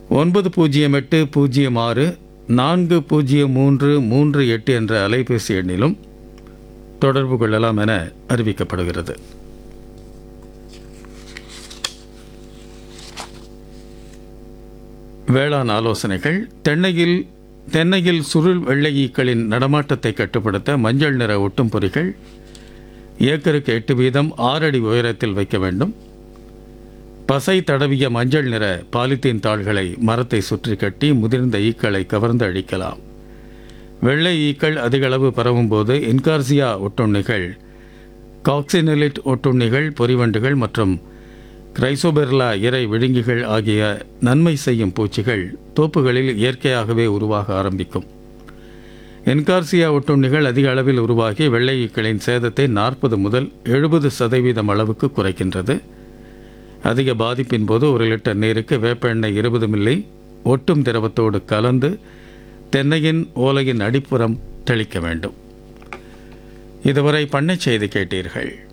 ஒன்பது பூஜ்ஜியம் எட்டு பூஜ்ஜியம் ஆறு நான்கு பூஜ்ஜியம் மூன்று மூன்று எட்டு என்ற அலைபேசி எண்ணிலும் தொடர்பு கொள்ளலாம் என அறிவிக்கப்படுகிறது வேளாண் ஆலோசனைகள் தென்னையில் தென்னையில் சுருள் வெள்ளை ஈக்களின் நடமாட்டத்தை கட்டுப்படுத்த மஞ்சள் நிற ஒட்டும் பொறிகள் ஏக்கருக்கு எட்டு வீதம் ஆறடி உயரத்தில் வைக்க வேண்டும் பசை தடவிய மஞ்சள் நிற பாலித்தீன் தாள்களை மரத்தை சுற்றி கட்டி முதிர்ந்த ஈக்களை கவர்ந்து அழிக்கலாம் வெள்ளை ஈக்கள் அதிகளவு பரவும்போது இன்கார்சியா ஒட்டுண்ணிகள் காக்சினிலிட் ஒட்டுண்ணிகள் பொறிவண்டுகள் மற்றும் கிரைசோபெர்லா இறை விழுங்கிகள் ஆகிய நன்மை செய்யும் பூச்சிகள் தோப்புகளில் இயற்கையாகவே உருவாக ஆரம்பிக்கும் என்கார்சியா ஒட்டுண்ணிகள் அதிக அளவில் உருவாகி வெள்ளை ஈக்களின் சேதத்தை நாற்பது முதல் எழுபது சதவீதம் அளவுக்கு குறைக்கின்றது அதிக பாதிப்பின் போது ஒரு லிட்டர் நீருக்கு வேப்ப எண்ணெய் இருபது மில்லி ஒட்டும் திரவத்தோடு கலந்து தென்னையின் ஓலையின் அடிப்புறம் தெளிக்க வேண்டும் இதுவரை பண்ணைச் செய்தி கேட்டீர்கள்